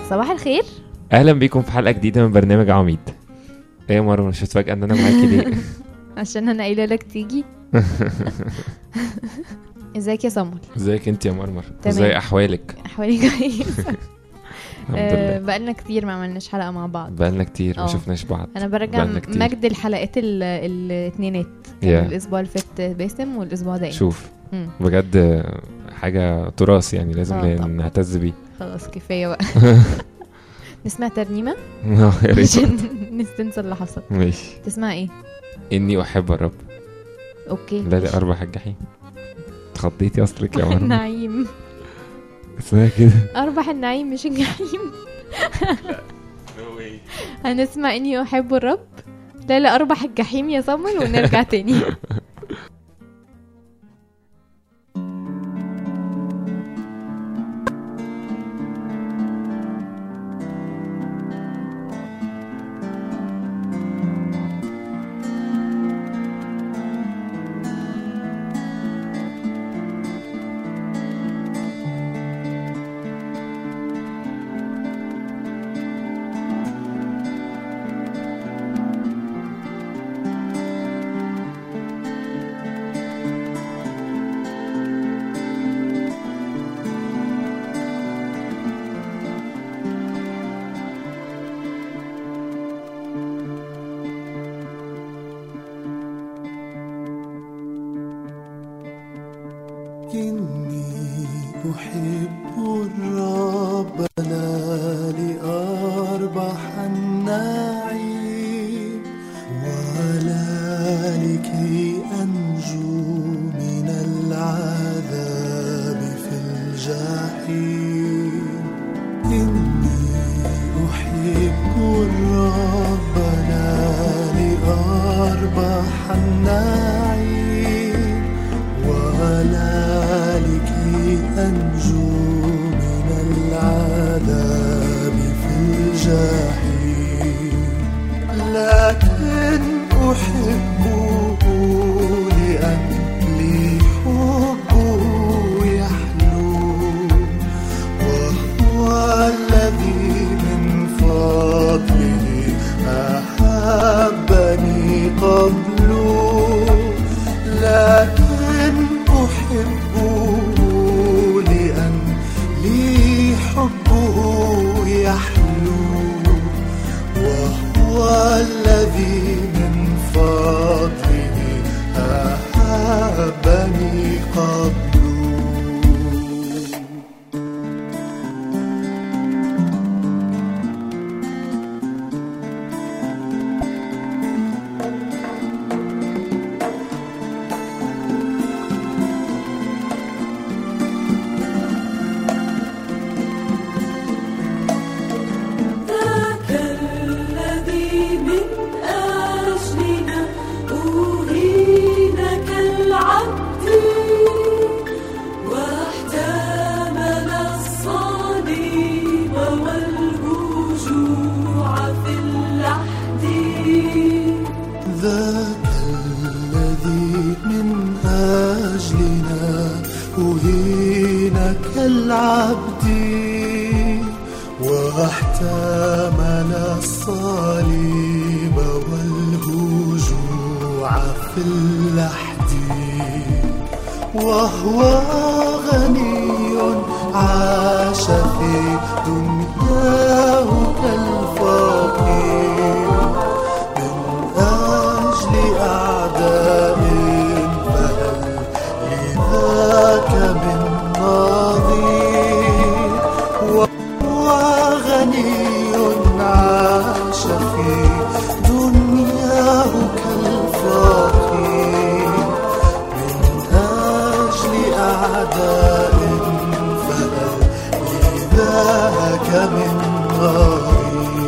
صباح الخير اهلا بيكم في حلقه جديده من برنامج عميد ايه يا مروه مش هتفاجئ ان انا معاكي ليه عشان انا قايله لك تيجي ازيك يا صمول ازيك انت يا مرمر تمام. ازاي احوالك احوالي كويس الحمد آه، لله بقالنا كتير ما عملناش حلقه مع بعض بقالنا كتير ما اه. شفناش بعض انا برجع بقالنا كتير. مجد الحلقات ال- الاثنينات كان يا. الاسبوع اللي فات باسم والاسبوع ده شوف مم. بجد آه، حاجه تراث يعني لازم اه طبعا. نعتز بيه خلاص كفايه بقى نسمع ترنيمه اه يا ريت عشان نستنسى اللي حصل ماشي تسمع ايه اني احب الرب اوكي لا لا اربح الجحيم اتخضيتي اصلك يا مرمر النعيم اسمها كده اربح النعيم مش الجحيم هنسمع اني احب الرب لا لا اربح الجحيم يا صمل ونرجع تاني إني أحب الرب لا لأربح النعيم ولا لكي أنجو من العذاب في الجحيم إني أحب الرب لا لأربح النعيم ولا لكي أنجو من العذاب في الجحيم لكن أحبه لأن لي حبه يحلو وهو الذي من فضله أحبني قبله لكن أحبه لأن لي حبه يحلو وهو الذي من فضله أحبني قبله ذاك الذي من أجلنا أهين كالعبد واحتمل الصليب والهجوع في اللحد ذاك الذي من أجلنا أهين كالعبد واحتمل الصليب والهجوع في اللحد وهو غني عاش في دنياه كالفقير من أجل أعداء فهل لذاك من نظير وهو غني عاش في دنياه كالفقير من أجل أعداء فهل لذاك من غير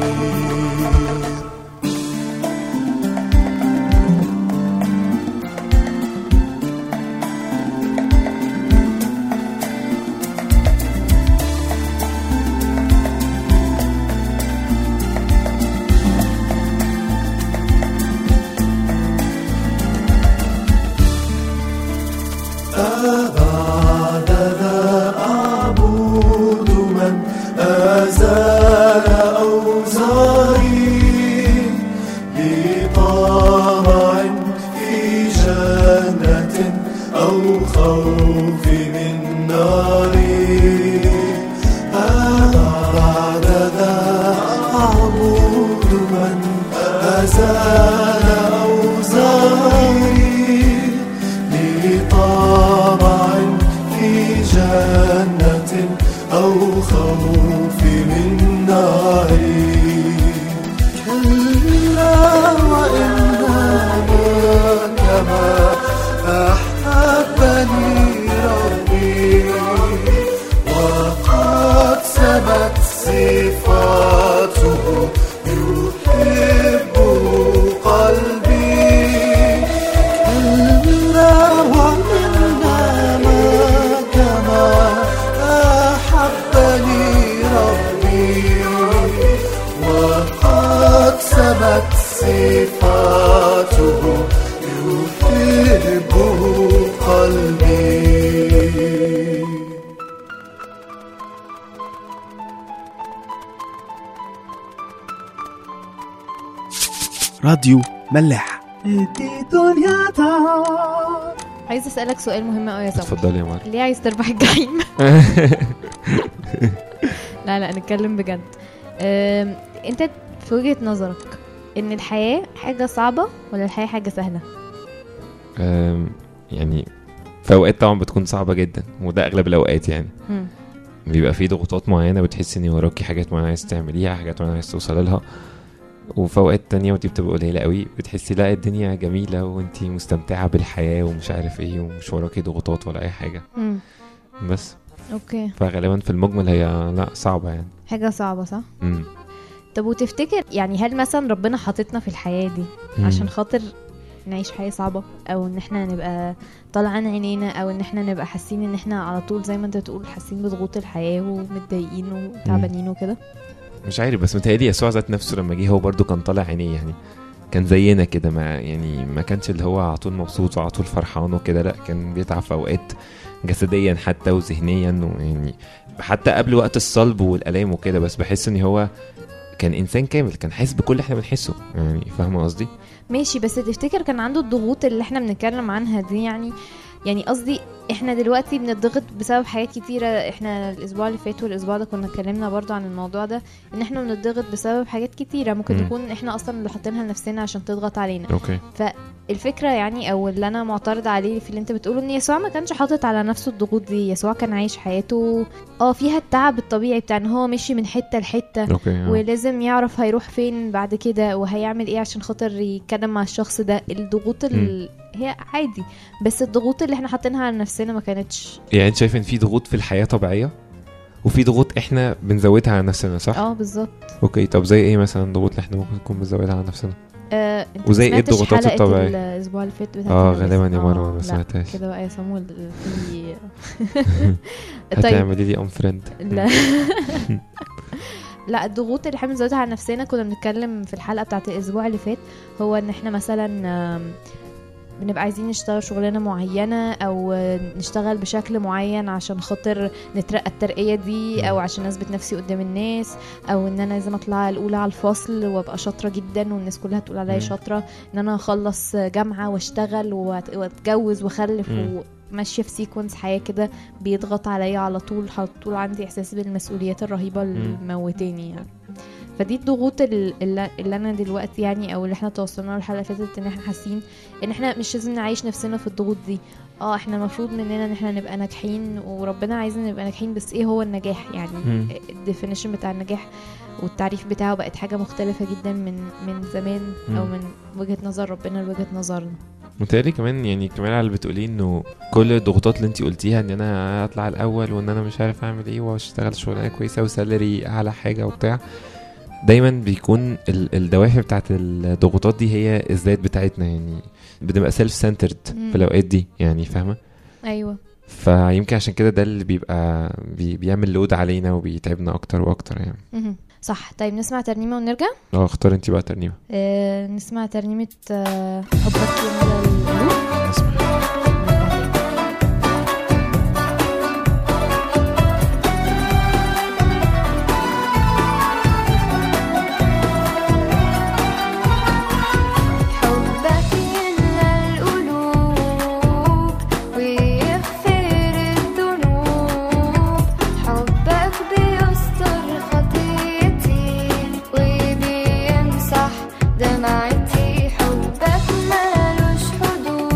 يحبه قلبي راديو ملاح عايزه اسالك سؤال مهم قوي يا سمر اتفضلي يا مار ليه عايز تربح الجحيم لا لا نتكلم بجد أم، انت في وجهة نظرك ان الحياة حاجة صعبة ولا الحياة حاجة سهلة أم، يعني في اوقات طبعا بتكون صعبه جدا وده اغلب الاوقات يعني مم. بيبقى في ضغوطات معينه بتحس ان وراكي حاجات معينه عايز تعمليها حاجات معينه عايز توصلي لها وفي اوقات تانية ودي بتبقى قليله قوي بتحسي لا الدنيا جميله وانتي مستمتعه بالحياه ومش عارف ايه ومش وراكي ضغوطات ولا اي حاجه مم. بس اوكي فغالبا في المجمل هي لا صعبه يعني حاجة صعبة صح امم طب وتفتكر يعني هل مثلا ربنا حاططنا في الحياة دي عشان خاطر نعيش حياة صعبة او ان احنا نبقى طالعين عينينا او ان احنا نبقى حاسين ان احنا على طول زي ما انت بتقول حاسين بضغوط الحياة ومتضايقين وتعبانين وكده مش عارف بس متهيألي يسوع ذات نفسه لما جه هو برضو كان طالع عينيه يعني كان زينا كده ما يعني ما كانش اللي هو على طول مبسوط وعلى طول فرحان وكده لا كان بيتعب في اوقات جسديا حتى وذهنيا ويعني حتى قبل وقت الصلب والالام وكده بس بحس ان هو كان انسان كامل كان حاسس بكل اللي احنا بنحسه يعني فاهمه قصدي ماشي بس تفتكر كان عنده الضغوط اللي احنا بنتكلم عنها دي يعني يعني قصدي احنا دلوقتي بنضغط بسبب حاجات كتيرة احنا الاسبوع اللي فات والاسبوع ده كنا اتكلمنا برضو عن الموضوع ده ان احنا بنضغط بسبب حاجات كتيرة ممكن مم. تكون احنا اصلا اللي حاطينها لنفسنا عشان تضغط علينا اوكي الفكرة يعني او اللي انا معترض عليه في اللي انت بتقوله ان يسوع ما كانش حاطط على نفسه الضغوط دي يسوع كان عايش حياته اه فيها التعب الطبيعي بتاع ان هو مشي من حتة لحتة اوكي آه. ولازم يعرف هيروح فين بعد كده وهيعمل ايه عشان خاطر يتكلم مع الشخص ده الضغوط ال... هي عادي بس الضغوط اللي احنا حاطينها على نفسنا ما كانتش يعني انت شايف ان في ضغوط في الحياه طبيعيه وفي ضغوط احنا بنزودها على نفسنا صح؟ اه بالظبط اوكي طب زي ايه مثلا الضغوط اللي احنا ممكن نكون بنزودها على نفسنا؟ آه، انت وزي ما ايه سمعتش الضغوطات حلقة الطبيعية؟ الاسبوع اللي فات بتاعت اه الناس؟ غالبا يا مروه آه، ما لا، سمعتهاش كده بقى يا صامول في طيب هتعملي لي ام فريند لا لا الضغوط اللي احنا بنزودها على نفسنا كنا بنتكلم في الحلقه بتاعت الاسبوع اللي فات هو ان احنا مثلا آم، بنبقى عايزين نشتغل شغلانه معينه او نشتغل بشكل معين عشان خاطر نترقى الترقيه دي او عشان اثبت نفسي قدام الناس او ان انا لازم اطلع الاولى على الفصل وابقى شاطره جدا والناس كلها تقول عليا مم. شاطره ان انا اخلص جامعه واشتغل وأت- واتجوز واخلف مم. وماشيه في سيكونس حياه كده بيضغط عليا على طول على طول عندي احساس بالمسؤوليات الرهيبه اللي مم. موتاني يعني فدي الضغوط ال- اللي, اللي انا دلوقتي يعني او اللي احنا توصلنا له الحلقه اللي فاتت ان احنا حاسين ان احنا مش لازم نعيش نفسنا في الضغوط دي اه احنا المفروض مننا ان احنا نبقى ناجحين وربنا عايزنا نبقى ناجحين بس ايه هو النجاح يعني مم. الديفينيشن بتاع النجاح والتعريف بتاعه بقت حاجه مختلفه جدا من من زمان او مم. من وجهه نظر ربنا لوجهه نظرنا متهيألي كمان يعني كمان على اللي بتقوليه انه كل الضغوطات اللي انت قلتيها ان انا اطلع الاول وان انا مش عارف اعمل ايه واشتغل شغلانه كويسه وسالري اعلى حاجه وبتاع دايما بيكون ال- الدوافع بتاعت الضغوطات دي هي الذات بتاعتنا يعني بنبقى سيلف سنترد مم. في الاوقات دي يعني فاهمه ايوه فيمكن عشان كده ده اللي بيبقى بي بيعمل لود علينا وبيتعبنا اكتر واكتر يعني مهم. صح طيب نسمع ترنيمه ونرجع اه اختار انت بقى ترنيمه آه نسمع ترنيمه آه حبك يملى القلوب اسمع نرجع تاني. حبك يملى القلوب ويغفر الذنوب حبك بيستر خطيتي وبيمسح دمعتي حبك مالوش حدود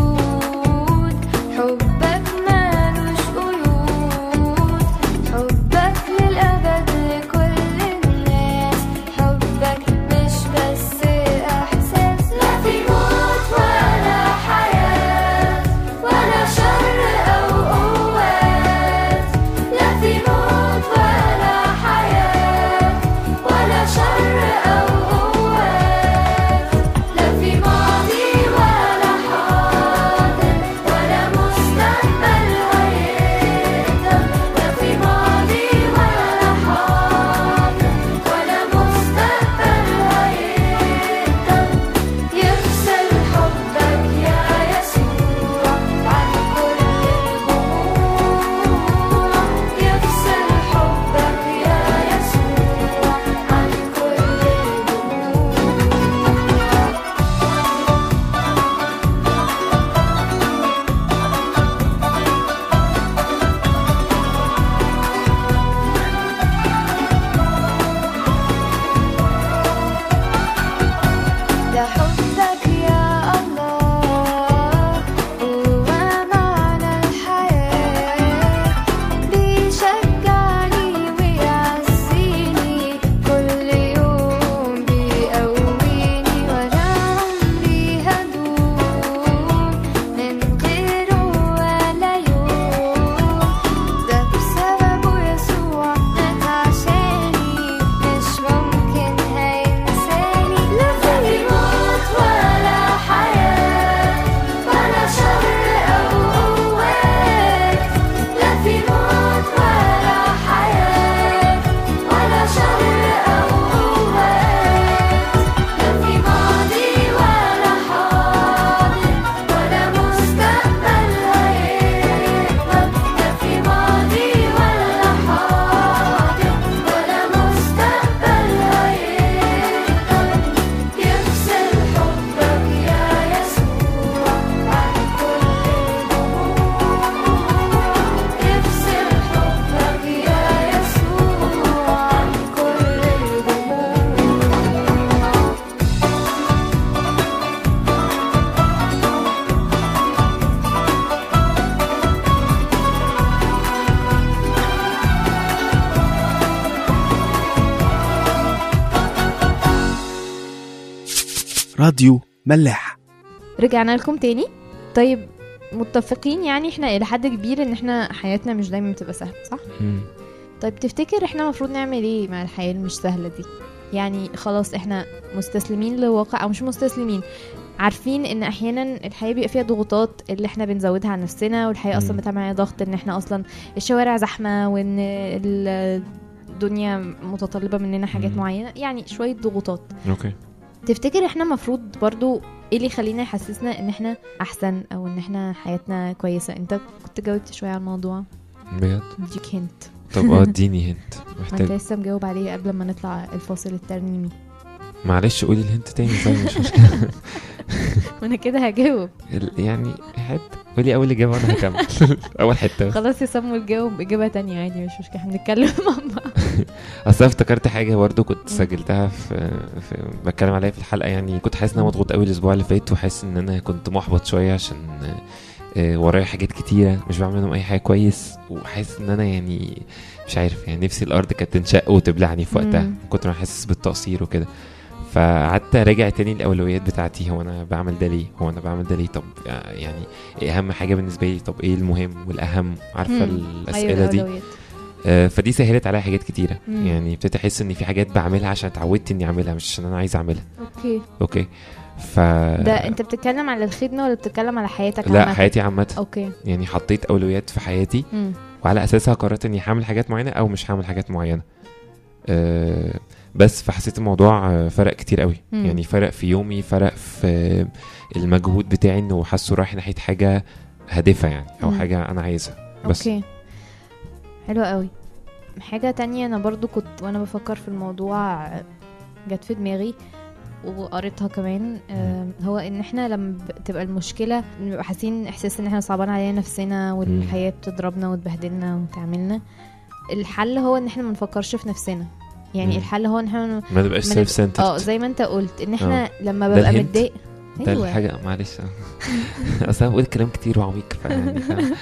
راديو ملاح رجعنا لكم تاني طيب متفقين يعني احنا الى حد كبير ان احنا حياتنا مش دايما بتبقى سهله صح مم. طيب تفتكر احنا المفروض نعمل ايه مع الحياه المش سهله دي يعني خلاص احنا مستسلمين لواقع او مش مستسلمين عارفين ان احيانا الحياه بيبقى فيها ضغوطات اللي احنا بنزودها على نفسنا والحياه اصلا مم. بتعمل علينا ضغط ان احنا اصلا الشوارع زحمه وان ال- الدنيا متطلبه مننا حاجات مم. معينه يعني شويه ضغوطات اوكي تفتكر احنا المفروض برضو ايه اللي يخلينا يحسسنا ان احنا احسن او ان احنا حياتنا كويسه انت كنت جاوبت شويه على الموضوع بجد اديك هنت طب اه اديني هنت ما انت محتاج لسه مجاوب عليه قبل ما نطلع الفاصل الترنيمي معلش قولي الهنت تاني طيب مش مشكله وانا كده هجاوب ال- يعني حته قولي اول اجابه وانا هكمل اول حته بس. خلاص يا سمو تجاوب اجابه تانية عادي مش مشكله احنا بنتكلم مع بعض اصل أنا افتكرت حاجه برضو كنت سجلتها في, في بتكلم عليها في الحلقه يعني كنت حاسس ان انا مضغوط قوي الاسبوع اللي فات وحاسس ان انا كنت محبط شويه عشان آه، ورايا حاجات كتيره مش بعمل منهم اي حاجه كويس وحاسس ان انا يعني مش عارف يعني نفسي الارض كانت تنشق وتبلعني في وقتها مم. من كنت انا حاسس بالتقصير وكده فقعدت اراجع تاني الاولويات بتاعتي هو انا بعمل ده ليه هو انا بعمل ده ليه طب آه، يعني ايه اهم حاجه بالنسبه لي طب ايه المهم والاهم عارفه مم. الاسئله دي الأولويات. آه، فدي سهلت عليا حاجات كتيره مم. يعني ابتديت احس ان في حاجات بعملها عشان اتعودت اني اعملها مش عشان انا عايز اعملها اوكي اوكي ف ده انت بتتكلم على الخدمه ولا بتتكلم على حياتك لا عامة؟ حياتي عامه اوكي يعني حطيت اولويات في حياتي مم. وعلى اساسها قررت اني هعمل حاجات معينه او مش هعمل حاجات معينه أه بس فحسيت الموضوع آه، فرق كتير قوي مم. يعني فرق في يومي فرق في المجهود بتاعي انه حاسه رايح ناحيه حاجه هادفه يعني او مم. حاجه انا عايزها بس اوكي حلو قوي حاجة تانية انا برضو كنت وانا بفكر في الموضوع آه، جت في دماغي وقريتها كمان آم، هو ان احنا لما بتبقى المشكلة بنبقى حاسين احساس ان احنا صعبان علينا نفسنا والحياة بتضربنا وتبهدلنا وتعملنا الحل هو ان احنا ما نفكرش في نفسنا يعني مم. الحل هو ان احنا ما تبقاش ما سيلف اه سنترد زي ما انت قلت ان احنا لما ده ببقى الهنت؟ متضايق ده الحاجه معلش آه. اصل انا بقول كلام كتير وعميق فيعني فاهم؟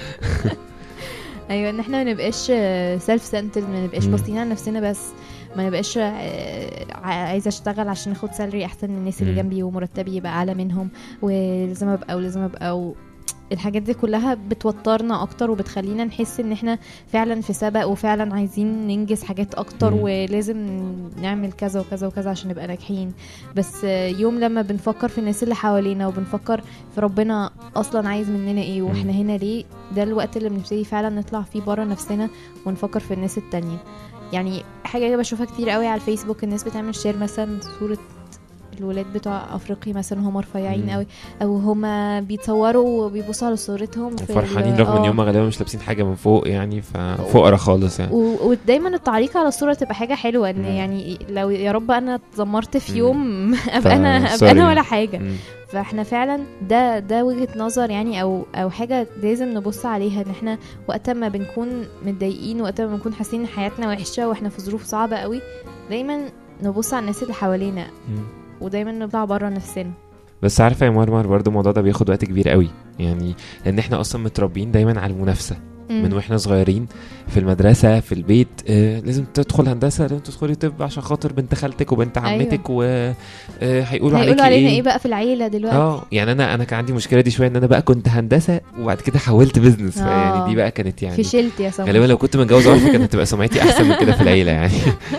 ايوه ان احنا ما نبقاش سيلف سنترد ما نبقاش مم. باصين على نفسنا بس ما نبقاش آه، عايزه اشتغل عشان اخد سالري احسن من الناس اللي مم. جنبي ومرتبي يبقى اعلى منهم ولازم ابقى ولازم ابقى و... الحاجات دي كلها بتوترنا اكتر وبتخلينا نحس ان احنا فعلا في سبق وفعلا عايزين ننجز حاجات اكتر مم. ولازم نعمل كذا وكذا وكذا عشان نبقى ناجحين بس آه، يوم لما بنفكر في الناس اللي حوالينا وبنفكر في ربنا اصلا عايز مننا ايه واحنا هنا ليه ده الوقت اللي بنبتدي فعلا نطلع فيه بره نفسنا ونفكر في الناس التانية يعني حاجة كده بشوفها كتير قوي على الفيسبوك الناس بتعمل شير مثلا صورة الولاد بتوع افريقيا مثلا هم رفيعين مم. قوي او هم بيتصوروا وبيبصوا على صورتهم في وفرحانين ال- رغم ان آه. هم غالبا مش لابسين حاجه من فوق يعني ففقرا خالص يعني و- ودايما التعليق على الصوره تبقى حاجه حلوه ان مم. يعني لو يا رب انا اتذمرت في مم. يوم ابقى انا ابقى فسوري. انا ولا حاجه مم. فاحنا فعلا ده ده وجهه نظر يعني او او حاجه لازم نبص عليها ان احنا وقت ما بنكون متضايقين وقت ما بنكون حاسين ان حياتنا وحشه واحنا في ظروف صعبه قوي دايما نبص على الناس اللي حوالينا مم. ودايما نطلع بره نفسنا بس عارفه يا مرمر برضو الموضوع ده بياخد وقت كبير قوي يعني لان احنا اصلا متربيين دايما على المنافسه من واحنا صغيرين في المدرسه في البيت آه لازم تدخل هندسه لازم تدخلي طب عشان خاطر بنت خالتك وبنت عمتك وهيقولوا هيقولوا عليكي علينا ايه ايه بقى في العيله دلوقتي اه يعني انا انا كان عندي مشكله دي شويه ان انا بقى كنت هندسه وبعد كده حولت بزنس آه. فيعني دي بقى كانت يعني فشلت يا سمر غالبا لو كنت متجوز عرفي كانت هتبقى سمعتي احسن من كده في العيله يعني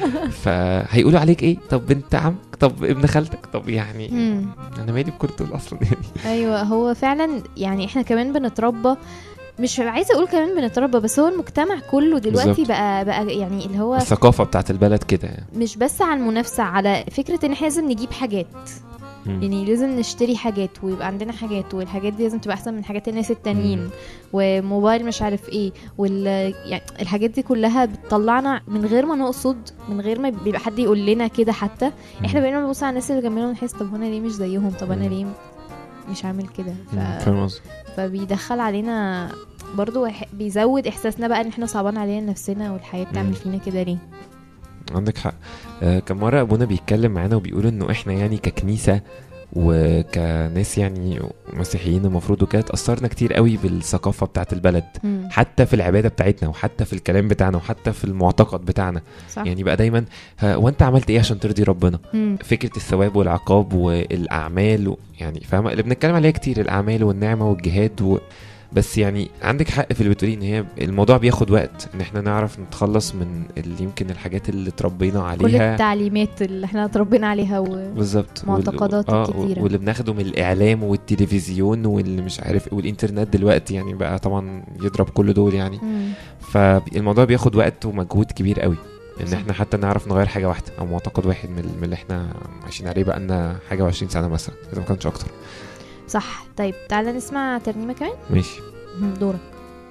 فهيقولوا عليك ايه طب بنت عمك طب ابن خالتك طب يعني مم. انا مالي بكل دول اصلا يعني ايوه هو فعلا يعني احنا كمان بنتربى مش عايزه اقول كمان بنتربى بس هو المجتمع كله دلوقتي بالظبط. بقى بقى يعني اللي هو الثقافه بتاعت البلد كده يعني مش بس على المنافسه على فكره ان احنا لازم نجيب حاجات مم. يعني لازم نشتري حاجات ويبقى عندنا حاجات والحاجات دي لازم تبقى احسن من حاجات الناس التانيين مم. وموبايل مش عارف ايه وال يعني الحاجات دي كلها بتطلعنا من غير ما نقصد من غير ما بيبقى حد يقول لنا كده حتى احنا بقينا بنبص على الناس اللي جنبنا ونحس طب انا ليه مش زيهم طب انا مم. ليه مش عامل كده ف... مم. فاهم قصدي فبيدخل علينا برضو إح- بيزود احساسنا بقى ان احنا صعبان علينا نفسنا والحياه مم. بتعمل فينا كده ليه عندك حق آه كم مرة أبونا بيتكلم معانا وبيقول إنه إحنا يعني ككنيسة وكناس يعني مسيحيين المفروض وكده اتأثرنا كتير قوي بالثقافة بتاعت البلد مم. حتى في العبادة بتاعتنا وحتى في الكلام بتاعنا وحتى في المعتقد بتاعنا صح يعني بقى دايما ها، وانت عملت ايه عشان ترضي ربنا مم. فكرة الثواب والعقاب والأعمال و... يعني فاهمة اللي بنتكلم عليها كتير الأعمال والنعمة والجهاد و... بس يعني عندك حق في اللي بتقوليه ان هي الموضوع بياخد وقت ان احنا نعرف نتخلص من اللي يمكن الحاجات اللي اتربينا كل عليها التعليمات اللي احنا اتربينا عليها و... بالظبط معتقدات وال... كتيرة. واللي بناخده من الاعلام والتلفزيون واللي مش عارف والانترنت دلوقتي يعني بقى طبعا يضرب كل دول يعني مم. فالموضوع بياخد وقت ومجهود كبير قوي ان صح. احنا حتى نعرف نغير حاجه واحده او معتقد واحد من من اللي احنا عايشين عليه بقى لنا حاجه و20 سنه مثلا اذا ما كانش اكتر صح طيب تعالى نسمع ترنيمة كمان ماشي مم، دورك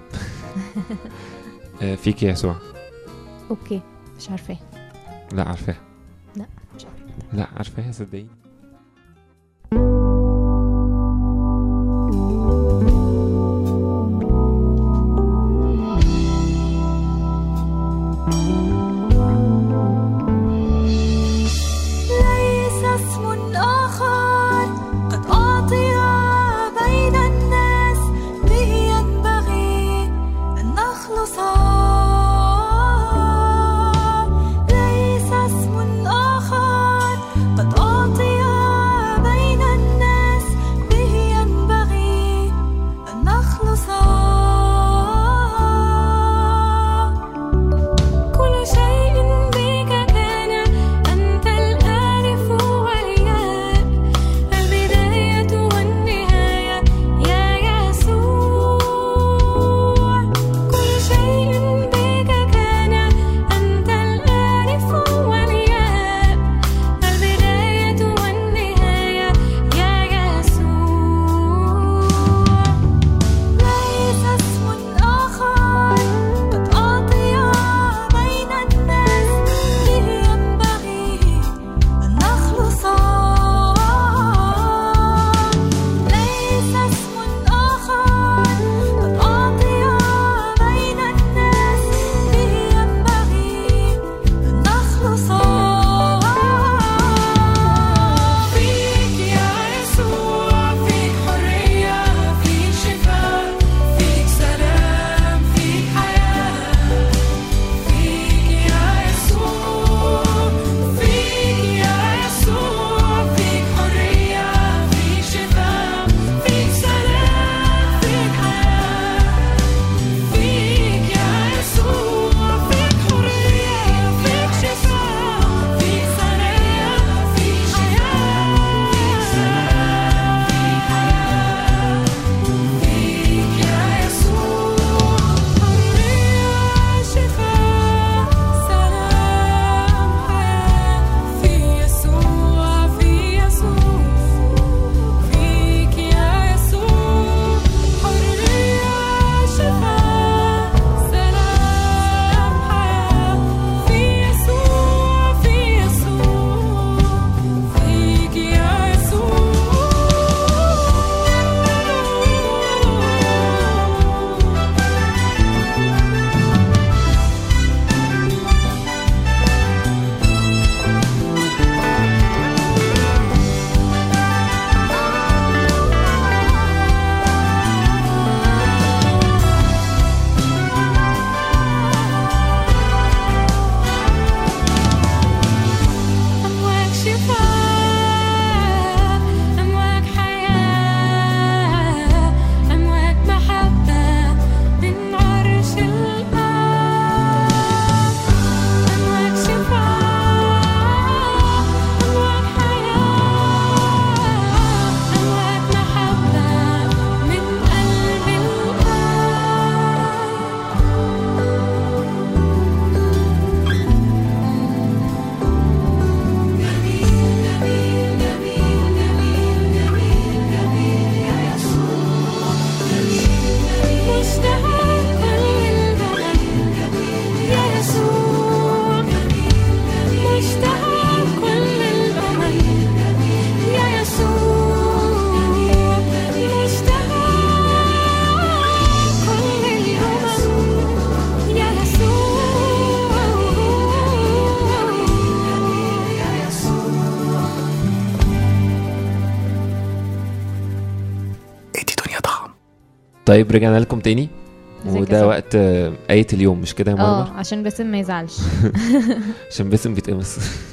آه فيك يا يسوع اوكي مش عارفاه لا عارفاها لا مش عارفاه لا عارفاها صدقيني ليس اسم آخر قد أعطي بين الناس به ينبغي أن نخلص ليس اسم آخر قد أعطي طيب رجعنا لكم تاني ازيك يا وده سما؟ وقت آه، آية اليوم مش كده يا اه مرمر عشان باسم ما يزعلش عشان باسم بيتقمص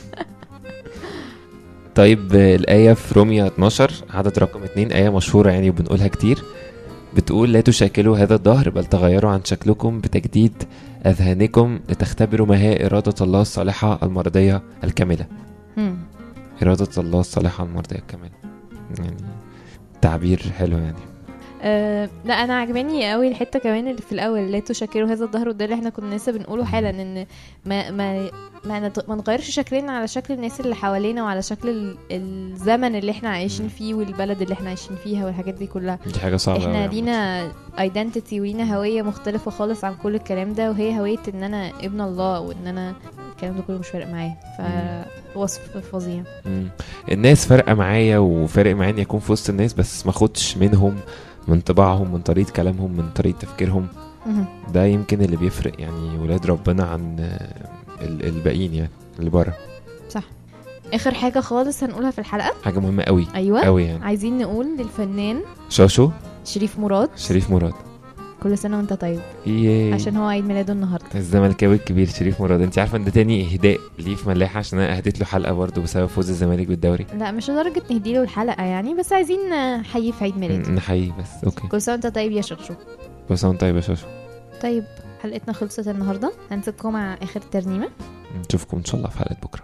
طيب آه، الآية في روميا 12 عدد رقم 2 آية مشهورة يعني وبنقولها كتير بتقول لا تشاكلوا هذا الدهر بل تغيروا عن شكلكم بتجديد أذهانكم لتختبروا ما هي إرادة الله الصالحة المرضية الكاملة مم. إرادة الله الصالحة المرضية الكاملة يعني تعبير حلو يعني أه لا انا عجباني قوي الحته كمان اللي في الاول لا تشكلوا هذا الظهر وده اللي احنا كنا لسه بنقوله حالا ان ما ما ما, نت- ما نغيرش شكلنا على شكل الناس اللي حوالينا وعلى شكل ال- الزمن اللي احنا عايشين فيه والبلد اللي احنا عايشين فيها والحاجات دي كلها دي حاجة صعبة أوي احنا عامة. لينا ايدنتيتي ولينا هويه مختلفه خالص عن كل الكلام ده وهي هويه ان انا ابن الله وان انا الكلام ده كله مش فارق معايا فوصف فظيع مم. الناس فارقه معايا وفارق معايا اني اكون في وسط الناس بس ما اخدش منهم من طباعهم من طريقه كلامهم من طريقه تفكيرهم مهم. ده يمكن اللي بيفرق يعني ولاد ربنا عن آه، ال- الباقيين يعني اللي بره اخر حاجه خالص هنقولها في الحلقه حاجه مهمه قوي ايوه قوي يعني عايزين نقول للفنان شاشو شريف مراد شريف مراد كل سنه وانت طيب ياي. عشان هو عيد ميلاده النهارده الزملكاوي الكبير شريف مراد انت عارفه ان ده تاني اهداء ليه في ملاحه عشان انا اهديت له حلقه برضه بسبب فوز الزمالك بالدوري لا مش لدرجه نهديله الحلقه يعني بس عايزين نحييه في عيد ميلاده م- نحييه بس اوكي كل سنه وانت طيب يا شرشو كل سنه وانت طيب يا شاشو طيب حلقتنا خلصت النهارده هنسيبكم مع اخر ترنيمه نشوفكم ان شاء الله في حلقه بكره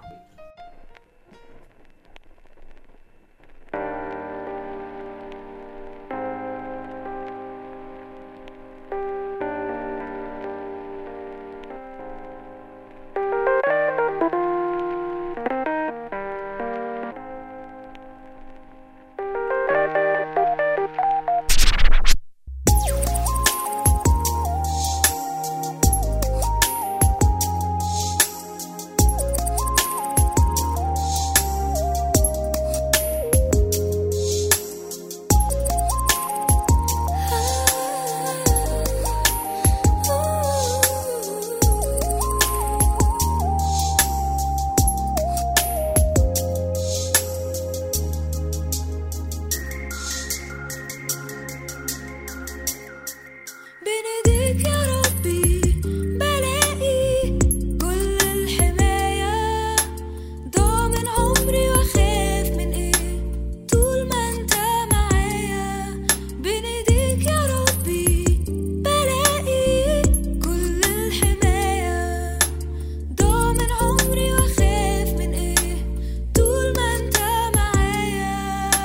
بين ايديك يا ربي بلاقي كل الحماية ضامن عمري واخاف من ايه طول ما انت معايا بين ايديك يا ربي بلاقي كل الحماية ضامن عمري واخاف من ايه طول ما انت معايا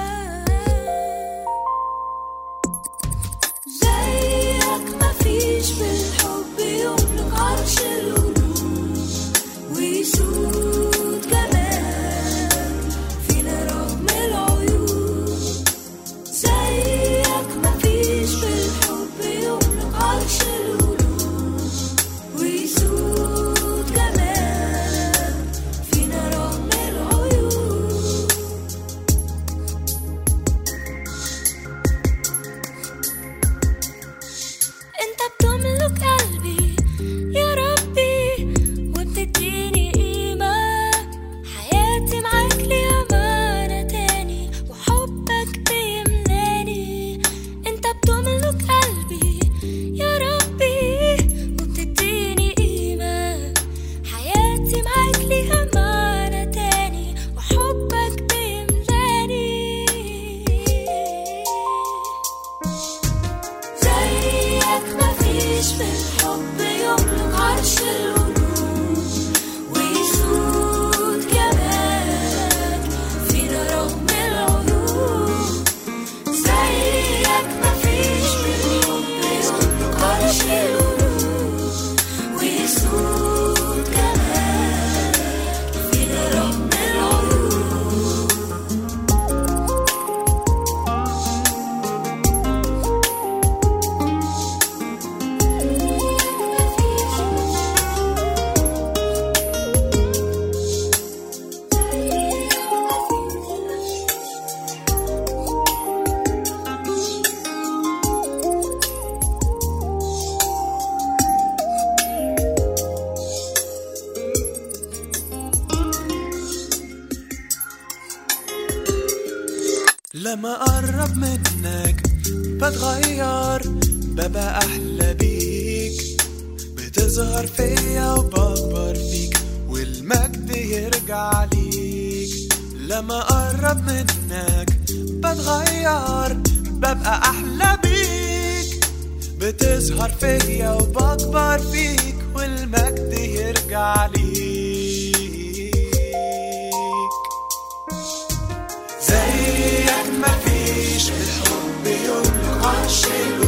زيك مفيش في الحب يملك عرش القلوب ويسود جمالك فينا رغم العيوب زيك مفيش في الحب يملك عرش القلوب ويسود جمالك فينا رغم العيوب انت بتملك قلبي يا ربي وبتديني قيمة حياتي معاك ليها معنى تاني وحبك بيملاني انت بتملك قلبي يا ربي وبتديني قيمة حياتي معاك ليها معنى تاني وحبك بيملاني زيك مفيش في الحب يملك عرش القلوب ويسود جمالك فينا رغم العيوب زيك مفيش في الحب يملك عرش القلوب ويسود جمالك فينا رغم العيوب لما اقرب منك بتغير ببقى أحلى بيك بتظهر فيا وبكبر فيك والمجد يرجع ليك لما أقرب منك بتغير ببقى أحلى بيك بتظهر فيا وبكبر فيك والمجد يرجع ليك زيك مفيش الحب يملك عرش الوجود